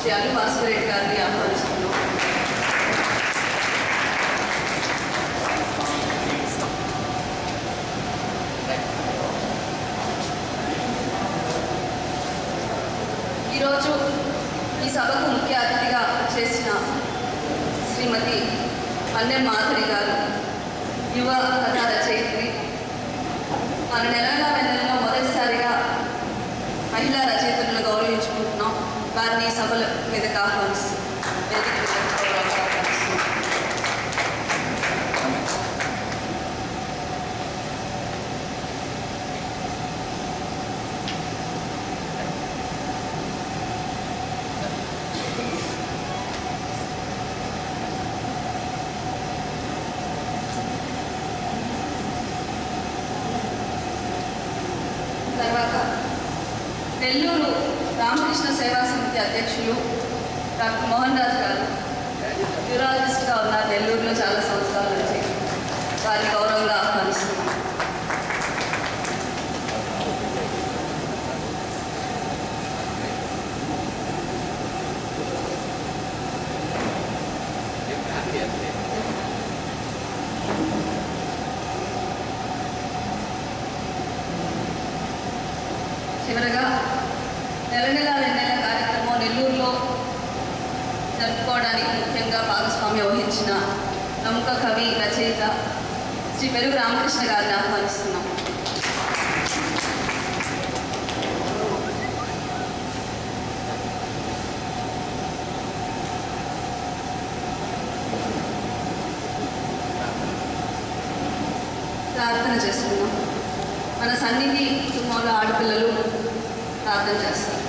శ్రీ అల్లు భాస్కర్ గారిని ఆహ్వానిస్తున్నాం ఈరోజు ఈ సభకు ముఖ్య అతిథిగా చేసిన శ్రీమతి అన్నె మాధురి గారు యువ కథా రచయిత్రి మన నెలల వెన్నెలలో మొదటిసారిగా మహిళా రచయితలను గౌరవించుకుంటున్నాం వారిని ఈ సభల మీదకి ఆహ్వానిస్తున్నాం వేదిక మీదకి గౌరవంగా ఆహ్వానిస్తున్నాం తర్వాత నెల్లూరు రామకృష్ణ సేవా సమితి అధ్యక్షులు డాక్టర్ మోహన్ రాజు గారు న్యూరాలజిస్ట్గా ఉన్నారు నెల్లూరులో చాలా సంవత్సరాల నుంచి వారిని గౌరవంగా ఆహ్వానిస్తున్నాం చివరగా నెల నెల వెన్నెల కార్యక్రమం నెల్లూరులో జరుపుకోవడానికి ముఖ్యంగా భాగస్వామ్యం వహించిన ప్రముఖ కవి రచయిత శ్రీ పెరుగు రామకృష్ణ గారిని ఆహ్వానిస్తున్నాం ప్రార్థన చేసుకున్నాం మన సన్నిధి కుటుంబంలో ఆడపిల్లలు ప్రార్థన చేస్తారు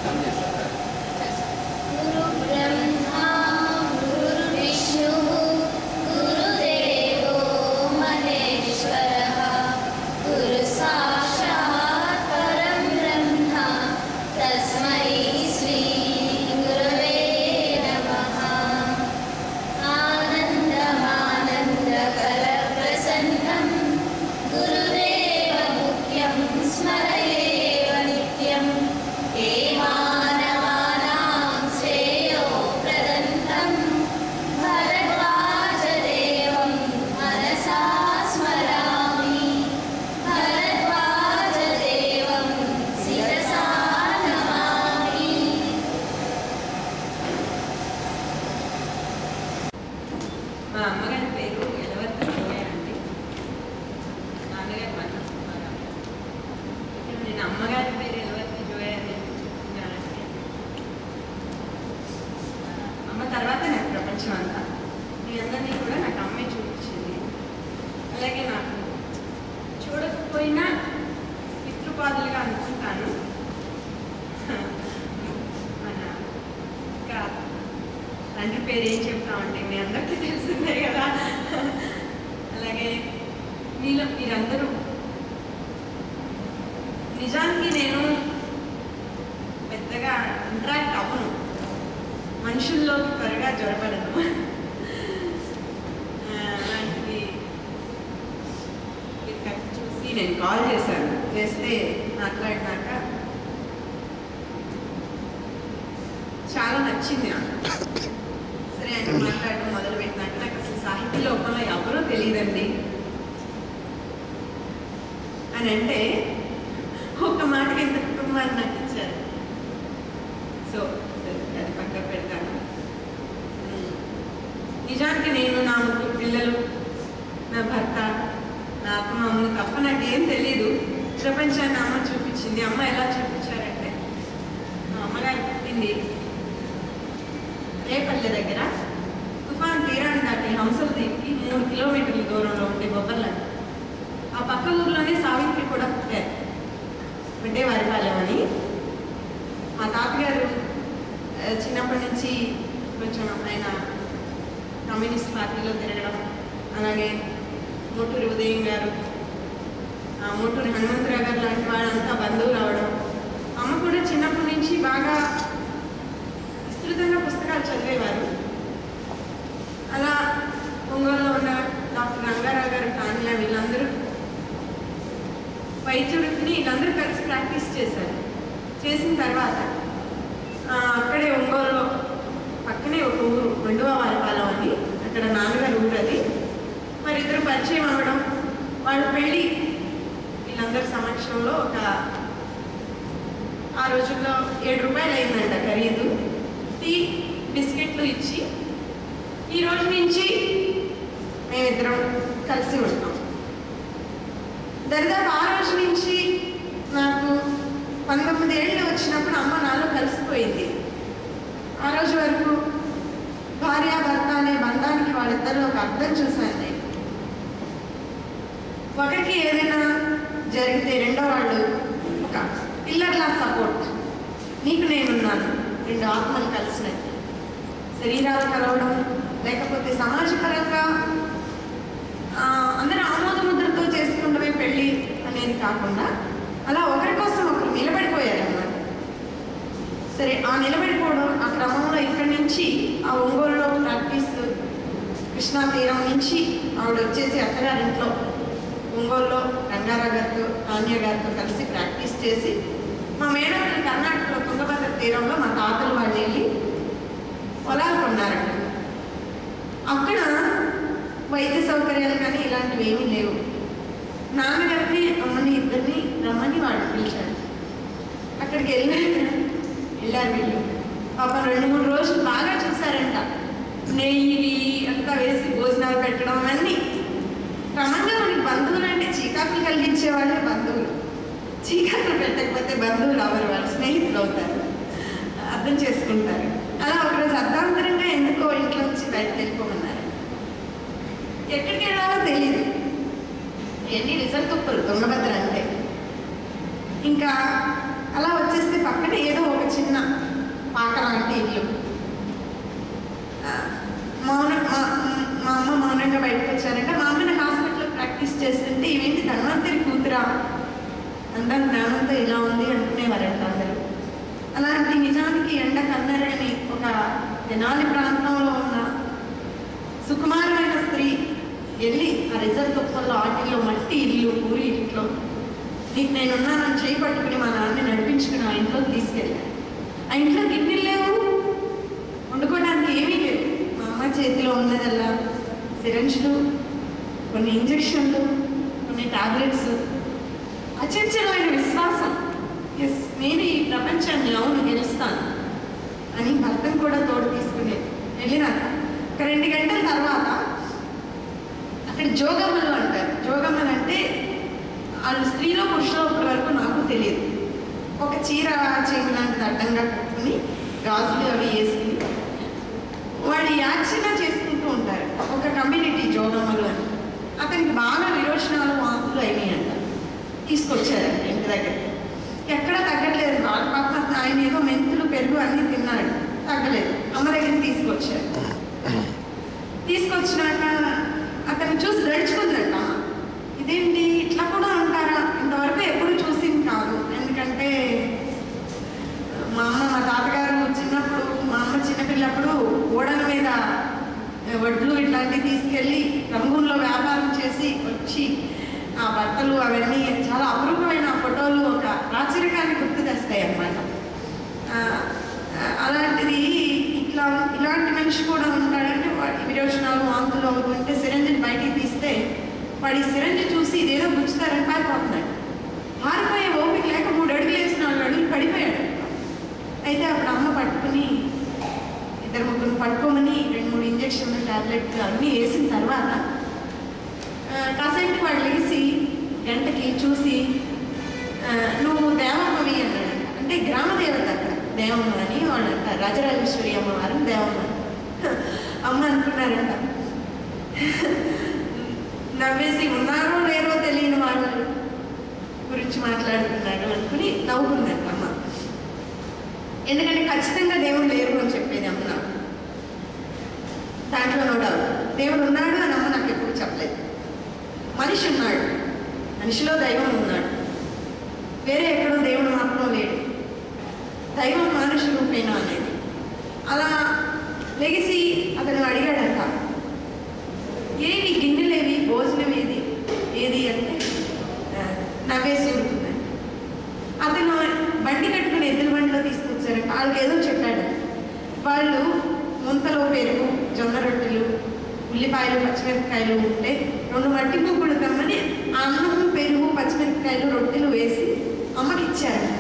గురు బ్రహ్మా గురు విష్ణు గురుదేవో మహేశ్వరః గురు సాక్షాత్ పరం బ్రహ్మ తస్మై శ్రీ గురవే నమః ఆనందమానందకరప్రసన్నం గురుదేవముఖ్యం స్మరయేవ నిత్యం ఏ మానవానాం శ్రేయో ప్రదంతం భరద్వాజదేవం మనసా స్మరామి భరద్వాజదేవం శిరసా నమామి మా అమ్మగారి పేరు ఎలవర్తి జోయ అండి నాన్నగారి మాత్రం సుబ్బారావు ఇక్కడ నేను అమ్మగారి పేరు ఎలవర్తి జోయ అని చెప్తున్నానంటే అమ్మ తర్వాత నాకు ప్రపంచం అంతా మీ అందరినీ కూడా నాకు అమ్మే చూపించింది అలాగే నాకు చూడకపోయినా పితృపాదులుగా అనుకుంటాను మన ఇంకా తండ్రి పేరు ఏం చెప్తామంటే మీ అందరికీ తెలిసిందే కదా అలాగే మీలో మీరందరూ నిజానికి నేను పెద్దగా ఇంట్రాక్ట్ అవ్వను మనుషుల్లోకి త్వరగా జొరబడను ఆ, అలాంటిది మీరు కరెక్ట్ చూసి నేను కాల్ చేశాను చేస్తే మాట్లాడినాక చాలా నచ్చింది నాకు సరే ఆయన మాట్లాడడం మొదలు పెట్టినాక నాకు అసలు సాహిత్య లోకంలో ఎవరో తెలియదండి అని అంటే ఒక మాటకి ఎంత కుటుంబాన్ని నాకు ఇచ్చారు సో సరే అది పక్కన పెడతాను ఉమ్. నిజానికి నేను నా ముగ్గురు పిల్లలు నా భర్త నా అత్త అమ్మని తప్ప నాకేం తెలియదు ప్రపంచాన్ని అమ్మ చూపించింది అమ్మ ఎలా చూపించారంటే మా అమ్మగారు పుట్టింది రేపల్లె దగ్గర తుఫాన్ తీరాన్ని దాటి హంసల దీనికి మూడు కిలోమీటర్ల దూరంలో ఉండే బొబ్బర్లంట ఆ పక్క ఊర్లోనే సావిత్రి కూడా పుట్టారు అంటే వారిపాలెం అని మా తాతగారు ఆ, చిన్నప్పటి నుంచి కొంచెం ఆయన కమ్యూనిస్ట్ పార్టీలో తిరగడం అలాగే మోటూరి ఉదయం గారు ఆ, మోటూరి హనుమంతరావు గారు లాంటి వాళ్ళంతా బంధువులు అవడం అమ్మ కూడా చిన్నప్పటి నుంచి బాగా విస్తృతంగా పుస్తకాలు చదివేవారు అలా ఒంగోలులో ఉన్న డాక్టర్ రంగారావు గారు కానియా వీళ్ళందరూ వైద్య వృత్తిని వీళ్ళందరూ కలిసి ప్రాక్టీస్ చేశారు చేసిన తర్వాత ఆ, అక్కడే ఒంగోలులో పక్కనే ఒక ఊరు రెండవ వారిపాలెం అని అక్కడ నాన్నగారు ఊరు అది మరి ఇద్దరు పరిచయం అవ్వడం వాళ్ళ పెళ్ళి వీళ్ళందరి సమక్షంలో ఒక ఆ రోజుల్లో ఏడు రూపాయలు అయిందంట ఖరీదు టీ బిస్కెట్లు ఇచ్చి ఈ రోజు నుంచి మేమిద్దరం కలిసి ఉంటాం దరిదాపు ఆ రోజు నుంచి నాకు పంతొమ్మిది ఏళ్ళు వచ్చినప్పుడు అమ్మ నాలో కలిసిపోయింది ఆ రోజు వరకు భార్య భర్త అనే బంధానికి వాళ్ళిద్దరిలో ఒక అర్థం చూశాను నేను ఒకరికి ఏదైనా జరిగితే రెండో వాళ్ళు ఒక పిల్లర్లా సపోర్ట్ నీకు నేనున్నాను రెండు ఆత్మలు కలిసినట్టు శరీరాలు కలవడం లేకపోతే సమాజపరంగా ఆ, అందరూ ఆమోద ముద్రతో చేసుకుంటమే పెళ్ళి అనేది కాకుండా అలా ఒకరి కోసం ఒకరు నిలబడిపోయారు అన్నమాట సరే ఆ నిలబడిపోవడం ఆ క్రమంలో ఇక్కడి నుంచి ఆ ఒంగోలులో ప్రాక్టీస్ కృష్ణా తీరం నుంచి ఆవిడ వచ్చేసి అత్తగారింట్లో ఒంగోలులో రంగారావు గారితో నాణ్య గారితో కలిసి ప్రాక్టీస్ చేసి మా మేడం కర్ణాటకలో తుంగభద్ర తీరంలో మా తాతలు వాళ్ళు వెళ్ళి పొలాలు కొన్నారంట అక్కడ వైద్య సౌకర్యాలు కానీ ఇలాంటివి ఏమీ లేవు నాన్నగారిని అమ్మని ఇద్దరిని రమ్మని వాడు పిలిచాడు అక్కడికి వెళ్ళాక వెళ్ళారు వీళ్ళు పాపం రెండు మూడు రోజులు బాగా చూసారంట నెయ్యి అంతా వేసి భోజనాలు పెట్టడం అన్నీ క్రమంగా మనకి బంధువులు అంటే చీకాకులు కలిగించే వాళ్ళే బంధువులు చీకాకులు పెట్టకపోతే బంధువులు అవరు వాళ్ళు స్నేహితులు అవుతారు అర్థం చేసుకుంటారు అలా ఒకరోజు అర్ధాంతరంగా ఎందుకో ఇంట్లో నుంచి బయటకు వెళ్ళిపోమన్నారు ఎక్కడికి వెళ్ళాలో తెలియదు ఎన్ని రిజల్ట్ తుప్పలు తుంగభద్ర అంటే ఇంకా అలా వచ్చేస్తే పక్కన ఏదో ఒక చిన్న పాక లాంటి ఇల్లు ఆ, మౌన మా మా అమ్మ మౌనంగా బయటకు వచ్చారంటే మా అమ్మని హాస్పిటల్లో ప్రాక్టీస్ చేస్తుంటే ఇవేంటి ధన్వంతరి కూతురా అందరం జ్ఞానంతో ఇలా ఉంది అనుకునేవారంట అందరూ అలాంటి నిజానికి ఎండ కన్నరని ఒక తెనాలి ప్రాంతంలో ఉన్న సుకుమారమైన స్త్రీ వెళ్ళి ఆ రిజర్వ్ తుప్పల్లో ఆటిల్లో మట్టి ఇల్లు పూరి ఇంట్లో నీకు నేను ఉన్నానని చేయి పట్టుకుని మా నాన్నని నడిపించుకుని ఆ ఇంట్లోకి తీసుకెళ్ళాను ఆ ఇంట్లో గిన్నెలు లేవు వండుకోవడానికి ఏమీ లేవు మా అమ్మ చేతిలో ఉన్నదల్లా సిరంజ్లు కొన్ని ఇంజక్షన్లు కొన్ని టాబ్లెట్స్ అచంచలమైన విశ్వాసం ఎస్ నేను ఈ ప్రపంచాన్ని అవును గెలుస్తాను అని భర్తను కూడా తోడు తీసుకుని వెళ్ళినాక ఒక రెండు గంటల తర్వాత అక్కడ జోగమ్మలు అంటారు జోగమ్మలు అంటే వాళ్ళు స్త్రీలో పురుషులో ఇప్పటి వరకు నాకు తెలియదు ఒక చీర చెంగు లాంటిది అడ్డంగా కట్టుకుని గాజులు అవి వేసుకుని వాళ్ళు యాచన చేసుకుంటూ ఉంటారు ఒక కమ్యూనిటీ జోగమ్మలు అని అతనికి బాగా విరోచనాలు వాంతులు అయినాయి అంట తీసుకొచ్చారంట ఇంటి దగ్గర ఎక్కడా తగ్గట్లేదు వాళ్ళ పాప ఆయన ఏదో మెంతులు పెరుగు అన్నీ తిన్నాడు తగ్గలేదు అమ్మ దగ్గరికి తీసుకొచ్చారు తీసుకొచ్చినాక అతను చూసి గడుచుకుందంట అమ్మ. ఇదేంటి ఇట్లా కూడా ఉంటారా ఇంతవరకు ఎప్పుడు చూసింది కాదు ఎందుకంటే మా అమ్మ మా తాతగారు చిన్నప్పుడు మా అమ్మ చిన్నపిల్లప్పుడు ఓడల మీద వడ్లు ఇట్లాంటివి తీసుకెళ్ళి రంగుల్లో వ్యాపారం చేసి వచ్చి ఆ బట్టలు అవన్నీ చాలా అపరూపమైన ఫోటోలు ఒక రాచరికాన్ని గుర్తు తెస్తాయి అన్నమాట ఆ, ఆ, అలాంటిది ఇట్లా ఇలాంటి మనిషి కూడా ఉంటాడంటే వాడి విరోచనాలు వాంతులు అవి ఉంటే సిరంజిని బయటికి తీస్తే వాడి సిరంజి చూసి ఇదేదో గుచ్చుతారని పారిపోతున్నాడు పారిపోయే ఓపిక లేక మూడు అడుగులు వేసి నాలుగు అడుగులు పడిపోయాడు అయితే అప్పుడు అమ్మ పట్టుకుని ఇద్దరు ముగ్గురు పట్టుకోమని రెండు మూడు ఇంజక్షన్లు టాబ్లెట్లు అన్నీ వేసిన తర్వాత ఆ, కాసేపు వాడు లేచి గంటకి చూసి ఆ, నువ్వు దేవమ్మవి అన్నాడు అంటే గ్రామ దేవత అక్కడ దేవమ్మ అని వాళ్ళు అంటారు రాజరాజేశ్వరి అమ్మవారిని దేవమ్మ అమ్మ అనుకున్నారంట నవ్వేసి ఉన్నారో లేరో తెలియని వాళ్ళ గురించి మాట్లాడుతున్నాడు అనుకుని నవ్వుకుందంట అమ్మ ఎందుకంటే ఖచ్చితంగా దేవుడు లేరు అని చెప్పేది అమ్మ నాకు దాంట్లో నో డౌట్ దేవుడు ఉన్నాడు అని అమ్మ నాకు ఎప్పుడు చెప్పలేదు మనిషి ఉన్నాడు మనిషిలో దైవం ఉన్నాడు వేరే ఎక్కడో దేవుడు మాత్రం లేడు దైవం మానుష రూపేణ అనేది అలా లెగిసి అతను అడిగాడంట ఏవి గిన్నెలేవి భోజనం ఏది ఏది అంటే ఆ, నవ్వేసి ఉంటుందని అతను బండి కట్టుకుని ఎద్దుల బండిలో తీసుకొచ్చారు వచ్చారంట వాళ్ళకి ఏదో చెప్పాడు వాళ్ళు ముంతలో పెరుగు జొన్న రొట్టెలు ఉల్లిపాయలు పచ్చిమిరపకాయలు ఉంటే రెండు మట్టి ముగ్గులు కమ్మని ఆ అన్నము పెరుగు పచ్చిమిరపకాయలు రొట్టెలు వేసి అమ్మకి ఇచ్చారు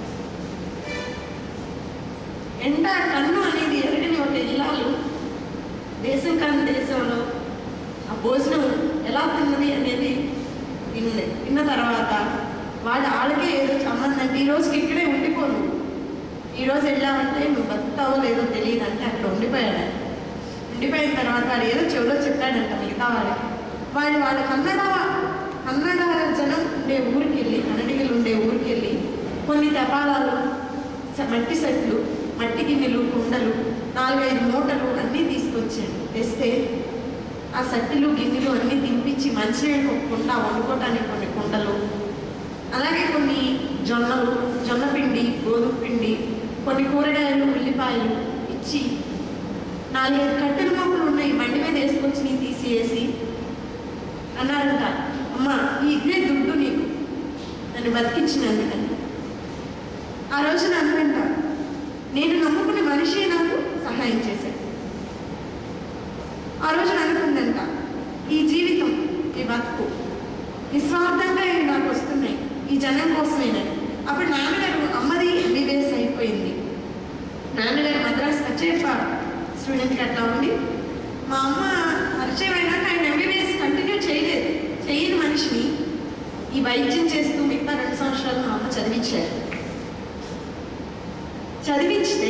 ఎండ కన్ను అనేది ఎరగని ఒక ఇల్లాలు దేశం కాని దేశంలో ఆ భోజనం ఎలా తిన్నది అనేది తిన్నది తిన్న తర్వాత వాళ్ళ వాళ్ళకే ఏదో సంబంధం ఈ రోజుకి ఇక్కడే ఉండిపోను ఈ రోజు వెళ్ళామంటే నువ్వు బతుకుతావో లేదో తెలియదు అంటే అక్కడ ఉండిపోయాడు ఉండిపోయిన తర్వాత వాడు ఏదో చెవిలో చెప్పాడంట మిగతా వాళ్ళకి వాళ్ళు వాళ్ళ కన్నడ కన్నడ జనం ఉండే ఊరికి వెళ్ళి కన్నడిగలు ఉండే ఊరికి వెళ్ళి కొన్ని తపాలాలు స- మట్టి సెట్లు మట్టి గిన్నెలు కుండలు నాలుగైదు మూటలు అన్నీ తీసుకొచ్చాడు తెస్తే ఆ సట్టులు గిన్నెలు అన్నీ దింపించి మంచినీళ్ళకి ఒక కుండ వండుకోవటానికి కొన్ని కుండలు అలాగే కొన్ని జొన్నలు జొన్న పిండి గోధుమ పిండి కొన్ని కూరగాయలు ఉల్లిపాయలు ఇచ్చి నాలుగైదు కట్టెల మొక్కలు ఉన్నాయి బండి మీద వేసుకొచ్చి నీ తీసివేసి అన్నారంట అమ్మ ఇదే దుడ్డు నీకు నన్ను బతికించినందుకని ఆ రోజున అనుకుంట నేను నమ్ముకున్న మనిషి నాకు సహాయం చేశాడు ఆ రోజున అనుకుందంట ఈ జీవితం ఈ బతుకు నిస్వార్థంగా ఇవి నాకు వస్తున్నాయి ఈ జనం కోసమేనని అప్పుడు నాన్నగారు అమ్మది ఎంబీబీఎస్ అయిపోయింది నాన్నగారు మద్రాసు వచ్చేప్ప స్టూడెంట్కి అట్లా ఉండి మా అమ్మ పరిచయం అయినాక ఆయన ఎంబీబీఎస్ కంటిన్యూ చేయలేదు చేయని మనిషిని ఈ వైద్యం చేస్తూ మిగతా రెండు సంవత్సరాలు మా అమ్మ చదివించారు చదివించితే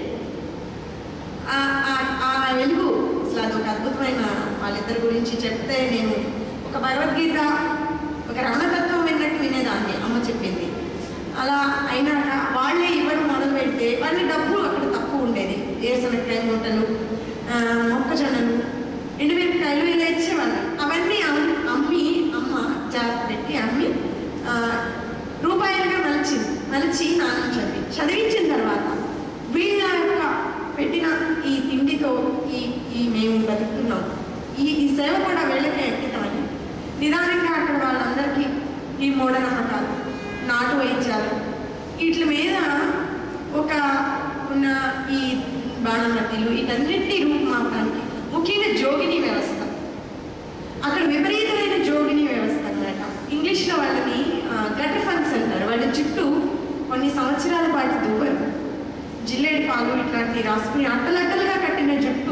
ఆ- ఆ- ఆ వెలుగు అసలు అదొక అద్భుతమైన వాళ్ళిద్దరి గురించి చెప్తే నేను ఒక భగవద్గీత ఒక రమణతత్వం విన్నట్టు వినేదాన్ని అమ్మ చెప్పింది అలా అయినాక వాళ్ళే ఇవ్వడం మొదలు పెడితే వాళ్ళ డబ్బు అక్కడ తక్కువ ఉండేది ఏసనకాయ మూటలు ఆ, మొక్కజొన్నలు ఎండుమిరపకాయలు ఇలా ఇచ్చేవాళ్ళు అవన్నీ అమ్- అమ్మి అమ్మ జాగ్రత్త పెట్టి అమ్మి ఆ, రూపాయలుగా మలిచింది మలిచి నాన్న చదివి చదివించిన తర్వాత వీళ్ళ యొక్క పెట్టిన ఈ తిండితో ఈ ఈ మేము బతుకుతున్నాం ఈ ఈ సేవ కూడా వీళ్ళకే అంకితమని నిదానంగా అక్కడ వాళ్ళందరికీ ఈ మూఢనమ్మకాలు నాటు వైద్యాలు వీటి మీద ఒక ఉన్న ఈ బాణమతిలు వీటన్నిటినీ రూపుమాపడానికి ముఖ్యంగా జోగిని వ్యవస్థ అక్కడ విపరీతమైన జోగిని వ్యవస్థ అన్నమాట ఇంగ్లీష్లో వాళ్ళని గటర్ ఫంక్స్ అంటారు వాళ్ళ చుట్టూ కొన్ని సంవత్సరాల పాటు దువ్వరు జిల్లేడు పాలు ఇట్లాంటివి రాసుకుని అట్టలట్టలుగా కట్టిన జుట్టు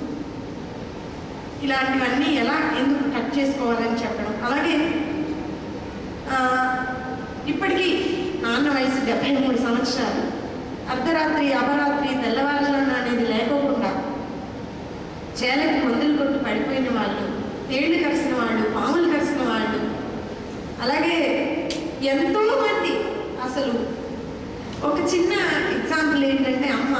ఇలాంటివన్నీ ఎలా ఎందుకు కట్ చేసుకోవాలని చెప్పడం అలాగే ఆ, ఇప్పటికీ నాన్న వయసు డెబ్బై మూడు సంవత్సరాలు అర్ధరాత్రి అపరాత్రి తెల్లవారుజామున అనేది లేకోకుండా చేలకి మందులు కొట్టు పడిపోయిన వాళ్ళు తేళ్లు కరిసిన వాళ్ళు పాములు కరిసిన వాళ్ళు అలాగే ఎంతో మంది అసలు ఒక చిన్న ఎగ్జాంపుల్ ఏంటంటే అమ్మ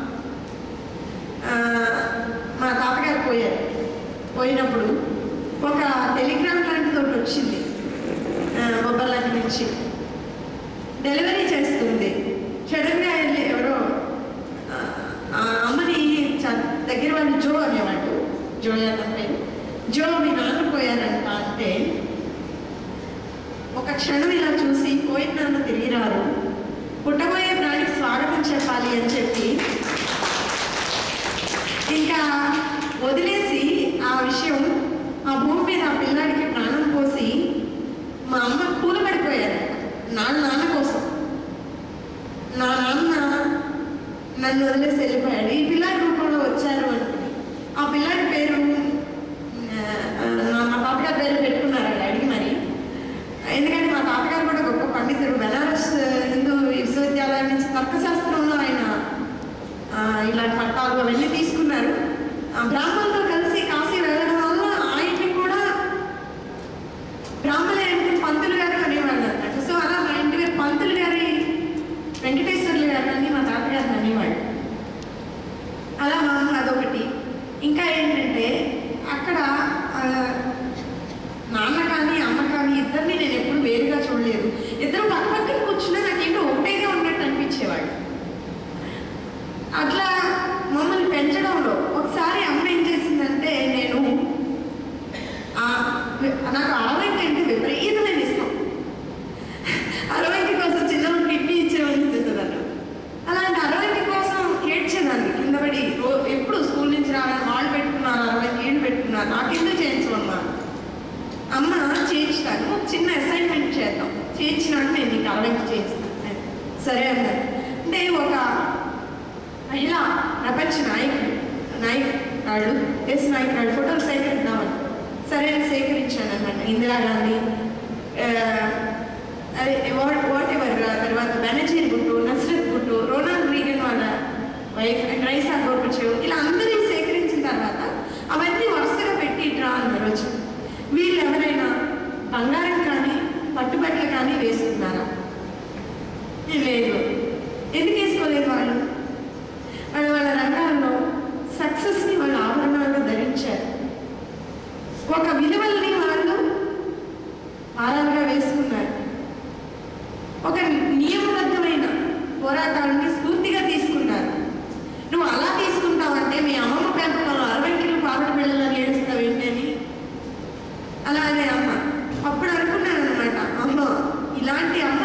ఆ, మా తాతగారు పోయారు పోయినప్పుడు ఒక టెలిగ్రామ్ లాంటిది ఒకటి వచ్చింది బొబ్బర్లాంటి నుంచి డెలివరీ చేస్తుంది సడన్గా వెళ్ళి ఎవరో ఆ, ఆ అమ్మని చ- దగ్గర వాళ్ళు జో అనేవాడు జో అతని పేరు జో మీ నాన్న పోయారంట అంటే ఒక క్షణం ఇలా చూసి పోయిన నాన్న తిరిగి రారు పుట్టబోయే ప్రాణికి స్వాగతం చెప్పాలి అని చెప్పి ఇంకా వదిలేసి ఆ విషయం ఆ భూమి మీద ఆ పిల్లాడికి ప్రాణం పోసి మా అమ్మ కూలబడిపోయారు నా నాన్న కోసం నా నాన్న నన్ను వదిలేసి వెళ్ళిపోయాడు ఈ పిల్లాడి రూపంలో వచ్చారు అనుకుని ఆ పిల్లాడి పేరు ఆ, ఆ, నా- మా తాతగారి పేరు పెట్టుకున్నారు వాళ్ళు అడిగి మరి ఎందుకంటే మా తాతగారు కూడా గొప్ప పండితుడు బెనారస్ హిందూ విశ్వవిద్యాలయం నుంచి తర్కశాస్త్రంలో ఆయన ఆ, ఇలాంటి పట్టాలు అవన్నీ తీసుకున్నారు ఆ, బ్రాహ్మణులతో కలిసి కాశీ వెళ్ళడం వల్ల ఆయన్ని కూడా బ్రాహ్మణులు అంటే పంతులు గారు అనేవాళ్ళు అన్నమాట సో అలా మా ఇంటి పేరు పంతులు గారి వెంకటేశ్వర్లు గారు అని మా తాతగారిని అనేవాళ్ళు అలా మా అమ్మ అదొకటి ఇంకా ఏంటంటే అక్కడ ఆ, నాన్న కానీ అమ్మ కానీ ఇద్దరిని నేను ఎప్పుడు వేరుగా చూడలేదు ఇద్దరు పక్క పక్కన కూర్చున్నా నాకేంటో ఒకటేగా ఉన్నట్టు అనిపించేవాడు అట్లా మమ్మల్ని పెంచడంలో ఒకసారి అమ్మ ఏం ఇచ్చినాక నేను నీకు అరవైకి చేస్తాను సరే అన్నారు అంటే ఒక మహిళా ప్రపంచ నాయకుడు నాయకురాళ్ళు ఎస్ నాయకురాళ్ళు ఫోటోలు సేకరిద్దామని సరే అని సేకరించాను అనమాట ఇందిరాగాంధీ ఆ, అదే వాట్ వాట్ ఎవర్ తర్వాత బెనజీర్ గుట్టు నస్రత్ గుట్టు రోనాల్డ్ రీగన్ వాళ్ళ వైఫ్ అండ్ రైసా గోర్బచేవ్ ఇలా అందరినీ సేకరించిన తర్వాత అవన్నీ వరుసగా పెట్టి డ్రా అన్నారు వచ్చి వీళ్ళు ఎవరైనా బంగారం కానీ పట్టుబట్టలు కానీ వేసుకున్నారా లేదు ఎందుకు వేసుకోలేదు వాళ్ళు వాళ్ళు వాళ్ళ రంగాల్లో సక్సెస్ని వాళ్ళ ఆభరణాల్లో ధరించారు ఒక విలువల్ని వాళ్ళు ఆరాలుగా వేసుకున్నారు ఒక నియమబద్ధమైన పోరాటాలని స్ఫూర్తిగా తీసుకుంటారు నువ్వు అలా తీసుకుంటావంటే మీ అమ్మమ్మ పెంపకంలో అరవై కిలో పాపటి పిల్లలు ఏడుస్తావు ఏంటని అలానే అమ్మ అప్పుడు అనుకున్నాను అనమాట అమ్మ ఇలాంటి అమ్మ